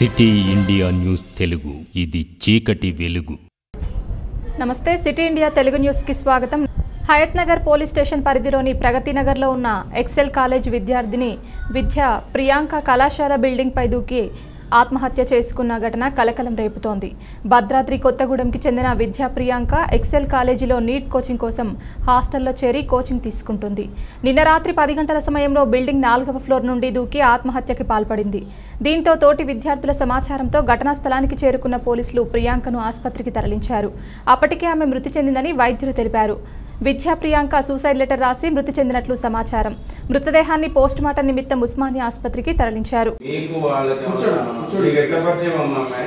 City India news Telugu ఇది చీకటి వెలుగు నమస్తే సిటీ ఇండియా తెలుగు న్యూస్కి స్వాగతం హయత్ నగర్ పోలీస్ స్టేషన్ పరిధిలోని ప్రగతి నగర్లో ఉన్న ఎక్సెల్ కాలేజ్ విద్యార్థిని విద్య ప్రియాంక కళాశాల బిల్డింగ్పై దూకి ఆత్మహత్య చేసుకున్న ఘటన కలకలం రేపుతోంది భద్రాద్రి కొత్తగూడెంకి చెందిన విద్యా ప్రియాంక ఎక్సెల్ కాలేజీలో నీట్ కోచింగ్ కోసం హాస్టల్లో చేరి కోచింగ్ తీసుకుంటుంది నిన్న రాత్రి పది గంటల సమయంలో బిల్డింగ్ నాలుగవ ఫ్లోర్ నుండి దూకి ఆత్మహత్యకి పాల్పడింది దీంతో తోటి విద్యార్థుల సమాచారంతో ఘటనా స్థలానికి చేరుకున్న పోలీసులు ప్రియాంకను ఆసుపత్రికి తరలించారు అప్పటికే ఆమె మృతి చెందిందని వైద్యులు తెలిపారు విద్యా ప్రియాంక సూసైడ్ లెటర్ రాసి మృతి చెందినట్లు సమాచారం మృతదేహాన్ని పోస్టుమార్టం నిమిత్తం ఉస్మానియా ఆసుపత్రికి తరలించారు మీకు వాళ్ళకి ఏమన్నా- మీకు ఎట్లా పరిచయం అమ్మా అమ్మాయి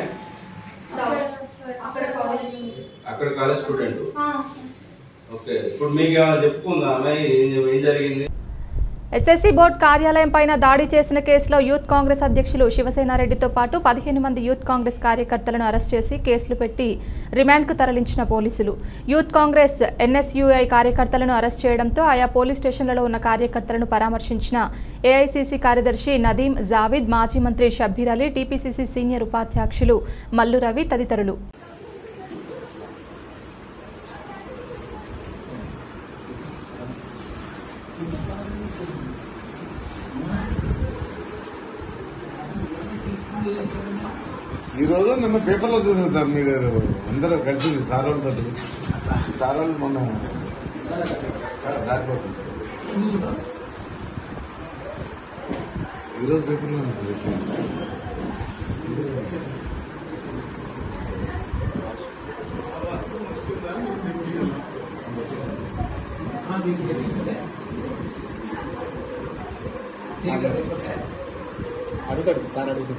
అక్కడ కాలేజ్ స్టూడెంట్ ఓకే ఇప్పుడు మీకు ఏమైనా చెప్పుకుందా అమ్మాయి ఏం ఏం జరిగింది ఎస్ఎస్సీ బోర్డు కార్యాలయం పైన దాడి చేసిన కేసులో యూత్ కాంగ్రెస్ అధ్యక్షులు శివసేనారెడ్డితో పాటు పదిహేను మంది యూత్ కాంగ్రెస్ కార్యకర్తలను అరెస్ట్ చేసి కేసులు పెట్టి రిమాండ్కు తరలించిన పోలీసులు యూత్ కాంగ్రెస్ ఎన్ఎస్యుఐ కార్యకర్తలను అరెస్ట్ చేయడంతో ఆయా పోలీస్ స్టేషన్లలో ఉన్న కార్యకర్తలను పరామర్శించిన ఏఐసీసీ కార్యదర్శి నదీం జావిద్ మాజీ మంత్రి షబ్బీర్ అలీ టీపీసీసీ సీనియర్ ఉపాధ్యక్షులు మల్లు రవి తదితరులు ఈ రోజు నిన్న పేపర్లో చూసాను సార్ మీరు అందరూ కలిసి సార్ ఉంటుంది సార్ వాళ్ళు మొన్న దారిపోతుంది ఈరోజు పేపర్లో ఉంది విషయం. అడుగుతాడు సార్ అడుగుతాడు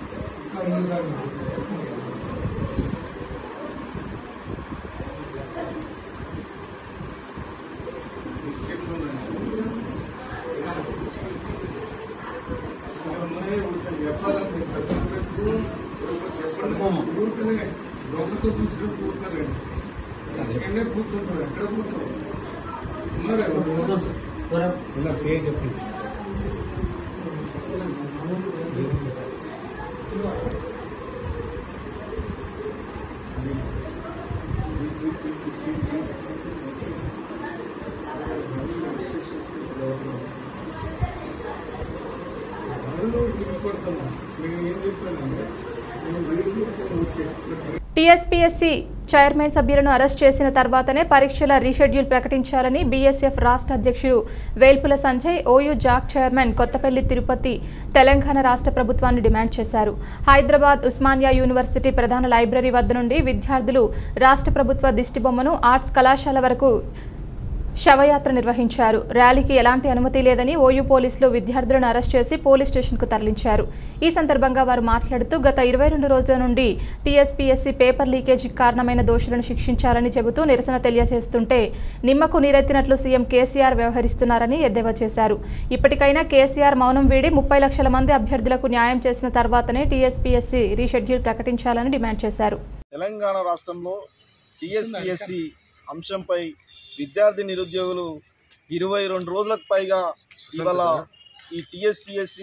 ఉన్నారు సేమ్ చెప్పి టీఎస్పీఎస్సీ చైర్మన్ సభ్యులను అరెస్ట్ చేసిన తర్వాతనే పరీక్షల రీషెడ్యూల్ ప్రకటించాలని బీఎస్ఎఫ్ రాష్ట్ర అధ్యక్షుడు Velpula Sanjay OU JAC chairman Kothapalli Tirupati Telangana రాష్ట్ర ప్రభుత్వాన్ని డిమాండ్ చేశారు హైదరాబాద్ ఉస్మానియా యూనివర్సిటీ ప్రధాన లైబ్రరీ వద్ద నుండి విద్యార్థులు రాష్ట్ర ప్రభుత్వ దిష్టిబొమ్మను ఆర్ట్స్ కళాశాల వరకు శవయాత్ర నిర్వహించారు ర్యాలీకి ఎలాంటి అనుమతి లేదని ఓయూ పోలీసులు విద్యార్థులను అరెస్ట్ చేసి పోలీస్ స్టేషన్కు తరలించారు ఈ సందర్భంగా వారు మాట్లాడుతూ గత ఇరవై రెండు రోజుల నుండి టీఎస్పీఎస్సీ పేపర్ లీకేజీకి కారణమైన దోషులను శిక్షించాలని చెబుతూ నిరసన తెలియజేస్తుంటే నిమ్మకు నీరెత్తినట్లు సీఎం కేసీఆర్ వ్యవహరిస్తున్నారని ఎద్దేవా చేశారు ఇప్పటికైనా కేసీఆర్ మౌనం వీడి ముప్పై లక్షల మంది అభ్యర్థులకు న్యాయం చేసిన తర్వాతనే టీఎస్పీఎస్సీ రీషెడ్యూల్ ప్రకటించాలని డిమాండ్ చేశారు తెలంగాణ రాష్ట్రంలో టీఎస్పీఎస్సి అంశంపై విద్యార్థి నిరుద్యోగులు ఇరవై రెండు రోజులకు పైగా ఇవాళ ఈ టీఎస్పీఎస్సి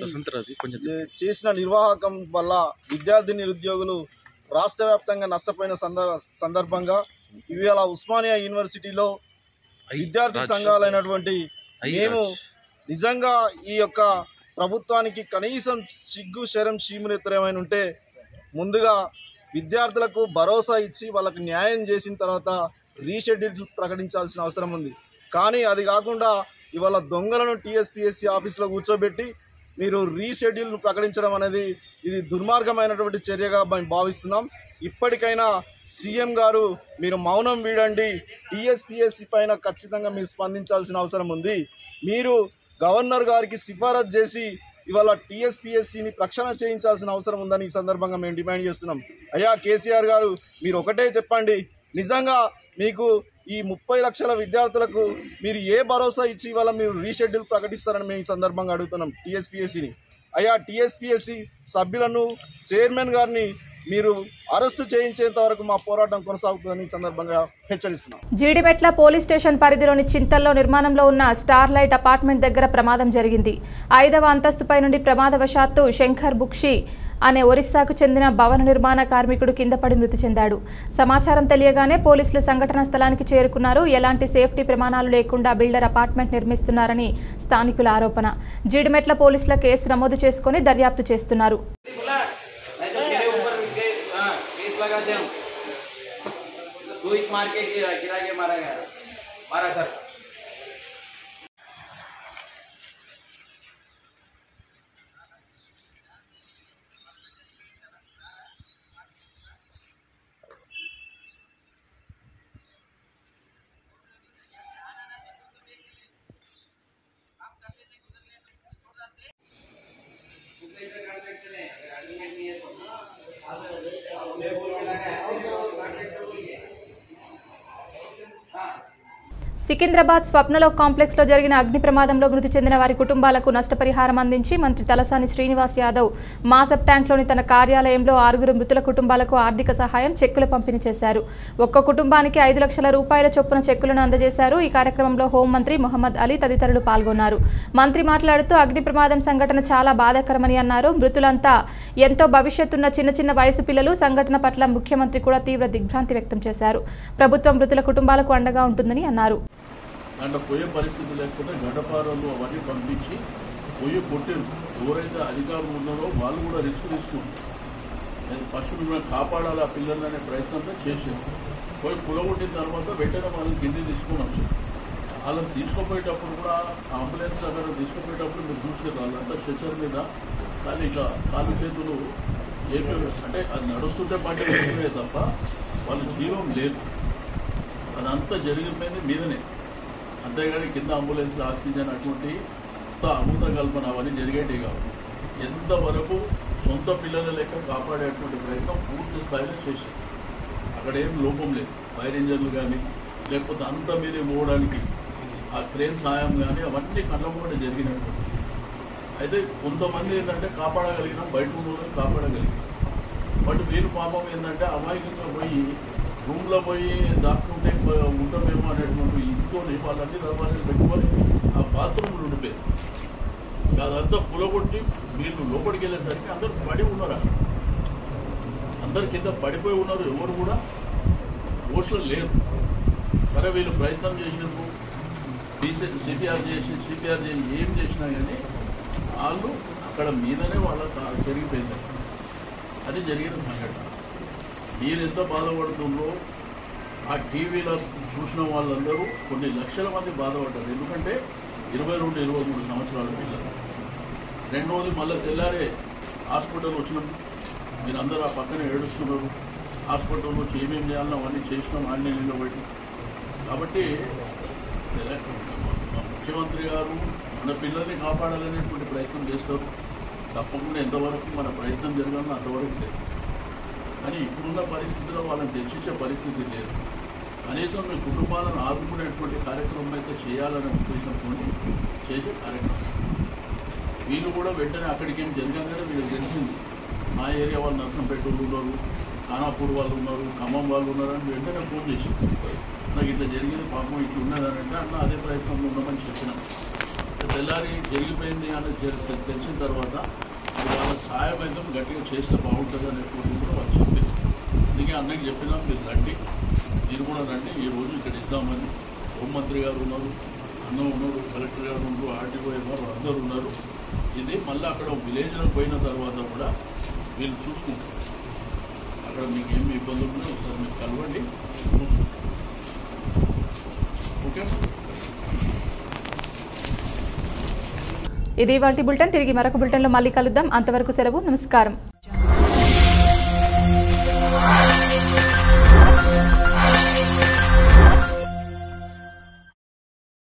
చేసిన నిర్వాహకం వల్ల విద్యార్థి నిరుద్యోగులు రాష్ట్ర వ్యాప్తంగా నష్టపోయిన సందర్ సందర్భంగా ఇవాళ ఉస్మానియా యూనివర్సిటీలో విద్యార్థి సంఘాలైనటువంటి మేము నిజంగా ఈ యొక్క ప్రభుత్వానికి కనీసం సిగ్గు శరం చీమునెత్తరు ఏమైనా ఉంటే ముందుగా విద్యార్థులకు భరోసా ఇచ్చి వాళ్ళకి న్యాయం చేసిన తర్వాత రీషెడ్యూల్ ప్రకటించాల్సిన అవసరం ఉంది కానీ అది కాకుండా ఇవాళ దొంగలను టీఎస్పీఎస్సీ ఆఫీస్లో కూర్చోబెట్టి మీరు రీషెడ్యూల్ ప్రకటించడం అనేది ఇది దుర్మార్గమైనటువంటి చర్యగా మేము భావిస్తున్నాం ఇప్పటికైనా సీఎం గారు మీరు మౌనం వీడండి టీఎస్పీఎస్సీ పైన ఖచ్చితంగా మీరు స్పందించాల్సిన అవసరం ఉంది మీరు గవర్నర్ గారికి సిఫారసు చేసి ఇవాళ టీఎస్పీఎస్సీని ప్రక్షణ చేయించాల్సిన అవసరం ఉందని ఈ సందర్భంగా మేము డిమాండ్ చేస్తున్నాం అయ్యా కేసీఆర్ గారు మీరు ఒకటే చెప్పండి నిజంగా మీకు ఈ ముప్పై లక్షల విద్యార్థులకు మీరు ఏ భరోసా ఇచ్చి ఇవాళ మీరు రీషెడ్యూల్ ప్రకటిస్తారని మేము ఈ సందర్భంగా అడుగుతున్నాం టీఎస్పీఎస్సీని అయ్యా టీఎస్పీఎస్సీ సభ్యులను చైర్మన్ గారిని మీరు అరెస్టు చేయించేంత వరకు మా పోరాటం కొనసాగుతుందని ఈ సందర్భంగా హెచ్చరిస్తున్నాం జీడిమెట్ల పోలీస్ స్టేషన్ పరిధిలోని చింతల్లో నిర్మాణంలో ఉన్న స్టార్ లైట్ అపార్ట్మెంట్ దగ్గర ప్రమాదం జరిగింది ఐదవ అంతస్తుపై నుండి ప్రమాదవశాత్తు శంకర్ బుక్షి అనే ఒరిస్సాకు చెందిన భవన నిర్మాణ కార్మికుడు కింద పడి మృతి చెందాడు సమాచారం తెలియగానే పోలీసులు సంఘటనా స్థలానికి చేరుకున్నారు ఎలాంటి సేఫ్టీ ప్రమాణాలు లేకుండా బిల్డర్ అపార్ట్మెంట్ నిర్మిస్తున్నారని స్థానికుల ఆరోపణ జీడిమెట్ల పోలీసుల కేసు నమోదు చేసుకుని దర్యాప్తు చేస్తున్నారు बोला नहीं तो तेरे ऊपर केस हाँ केस लगा दे हम तू ही मार के गिरा गिरा के मारा गया मारा सर సికింద్రాబాద్ స్వప్నలోక్ కాంప్లెక్స్ లో జరిగిన అగ్ని ప్రమాదంలో మృతి చెందిన వారి కుటుంబాలకు నష్టపరిహారం అందించి మంత్రి తలసాని శ్రీనివాస్ యాదవ్ మాసప్ ట్యాంక్లోని తన కార్యాలయంలో ఆరుగురు మృతుల కుటుంబాలకు ఆర్థిక సహాయం చెక్కులు పంపిణీ చేశారు ఒక్క కుటుంబానికి ఐదు లక్షల రూపాయల చొప్పున చెక్కులను అందజేశారు ఈ కార్యక్రమంలో హోంమంత్రి మొహమ్మద్ అలీ తదితరులు పాల్గొన్నారు మంత్రి మాట్లాడుతూ అగ్ని ప్రమాదం సంఘటన చాలా బాధాకరమని అన్నారు మృతులంతా ఎంతో భవిష్యత్తున్న చిన్న చిన్న వయసు పిల్లలు సంఘటన పట్ల ముఖ్యమంత్రి కూడా తీవ్ర దిగ్భ్రాంతి వ్యక్తం చేశారు ప్రభుత్వం మృతుల కుటుంబాలకు అండగా ఉంటుందని అన్నారు దాంట్లో పోయే పరిస్థితి లేకపోతే గడ్డపారలు అవన్నీ పంపించి పొయ్యి కొట్టారు ఎవరైతే అధికారులు ఉన్నారో వాళ్ళు కూడా రిస్క్ తీసుకున్నారు ఫస్ట్ మిమ్మల్ని కాపాడాలి ఆ పిల్లల్ని అనే ప్రయత్నంలో చేశారు పోయి పులగొట్టిన తర్వాత వెంటనే వాళ్ళని కింది తీసుకొని వచ్చారు వాళ్ళని తీసుకుపోయేటప్పుడు కూడా అంబులెన్స్ దగ్గర తీసుకుపోయేటప్పుడు మీరు చూసారు వాళ్ళంతా స్ట్రెచర్ మీద కానీ ఇట్లా కాలు చేతులు ఏపీ అంటే అది నడుస్తుంటే బండి వెళ్తున్నాయి తప్ప వాళ్ళ జీవం లేదు అదంతా జరిగిపోయింది మీదనే అంతేగాని కింద అంబులెన్స్లో ఆక్సిజన్ అటువంటి కొత్త అమృత కల్పన అవన్నీ జరిగేటివి కావు ఎంతవరకు సొంత పిల్లల లెక్క కాపాడేటువంటి ప్రయత్నం పూర్తి స్థాయిలో చేశారు అక్కడ ఏం లోపం లేదు ఫైర్ ఇంజన్లు కానీ లేకపోతే అంత మీద పోవడానికి ఆ క్రేన్ సాయం కానీ అవన్నీ కళ్ళమూడ జరిగినట్టు అయితే కొంతమంది ఏంటంటే కాపాడగలిగిన బయట ఉన్న వాళ్ళని కాపాడగలిగిన బట్ వీళ్ళు పాపం ఏంటంటే అమాయకంగా పోయి రూమ్లో పోయి దాక్కుంటే ఉంటామేమో అనేటువంటి ఇంట్లోని వాళ్ళన్ని దర్వాజాలు పెట్టుకొని ఆ బాత్రూమ్లు ఉండిపోయారు అదంతా పులగొట్టి వీళ్ళు లోపలికి వెళ్ళేసరికి అందరు పడి ఉన్నారు అక్కడ అందరు కింద పడిపోయి ఉన్నారు ఎవరు కూడా ఓట్లు లేరు సరే వీళ్ళు ప్రయత్నం చేసినారు డీసీ సిపిఆర్ చేసి సిపిఆర్ చేసి ఏం చేసినా కానీ వాళ్ళు అక్కడ మీదనే వాళ్ళ కా- జరిగిపోయింది అది జరిగిన సంఘటన మీరు ఎంత బాధపడుతుందో ఆ టీవీలో చూసిన వాళ్ళందరూ కొన్ని లక్షల మంది బాధపడ్డారు ఎందుకంటే ఇరవై రెండు ఇరవై మూడు సంవత్సరాల పిల్లలు రెండవది మళ్ళీ తెల్లారే హాస్పిటల్ వచ్చినాం మీరందరూ ఆ పక్కనే ఏడుస్తున్నారు హాస్పిటల్ వచ్చి ఏమేమి చేయాలనో అవన్నీ చేసినాం అన్ని నిలబెట్టి కాబట్టి తెల- మా ముఖ్యమంత్రి గారు మన పిల్లల్ని కాపాడాలనేటువంటి ప్రయత్నం చేస్తారు తప్పకుండా ఎంతవరకు మన ప్రయత్నం జరగాలో అంతవరకు లేదు కానీ ఇప్పుడున్న పరిస్థితిలో వాళ్ళని తెచ్చించే పరిస్థితి లేదు కనీసం మీ కుటుంబాలను ఆదుకునేటువంటి కార్యక్రమం అయితే చేయాలనే ఉద్దేశంతో చేసే కార్యక్రమం వీళ్ళు కూడా వెంటనే అక్కడికి ఏం జరగగానే వీళ్ళకి తెలిసింది మా ఏరియా వాళ్ళు నర్సంపేట వాళ్ళు ఉన్నారు ఖానాపూర్ వాళ్ళు ఉన్నారు ఖమ్మం వాళ్ళు ఉన్నారు అని వెంటనే ఫోన్ చేసి నాకు ఇట్లా జరిగింది పాపం ఇట్లా ఉన్నదని అంటే అన్న అదే ప్రయత్నంలో ఉన్నామని చెప్పినాం తెల్లారి జరిగిపోయింది అని తె- తె- తెలిసిన తర్వాత ఇది వాళ్ళ సాయం అయితే గట్టిగా చేస్తే బాగుంటుంది అనేటువంటి కూడా వాళ్ళు చెప్పింది అందుకే అన్నకి చెప్పినా మీరు రండి మీరు కూడా రండి ఈ రోజు ఇక్కడ ఇద్దామని హోంమంత్రి గారు ఉన్నారు అన్న ఉన్నారు కలెక్టర్ గారు ఉన్నారు ఆర్టీఓ గారు అందరూ ఉన్నారు ఇది మళ్ళీ అక్కడ విలేజ్లో పోయిన తర్వాత కూడా వీళ్ళు చూసుకుంటారు అక్కడ మీకు ఏమి ఇబ్బందులు ఉన్నాయో ఒకసారి మీరు కలవండి చూసుకుంటారు ఓకే ఇది వాటి బులెటిన్ తిరిగి మరొక బులెటిన్లో మళ్ళీ కలుద్దాం అంతవరకు సెలవు నమస్కారం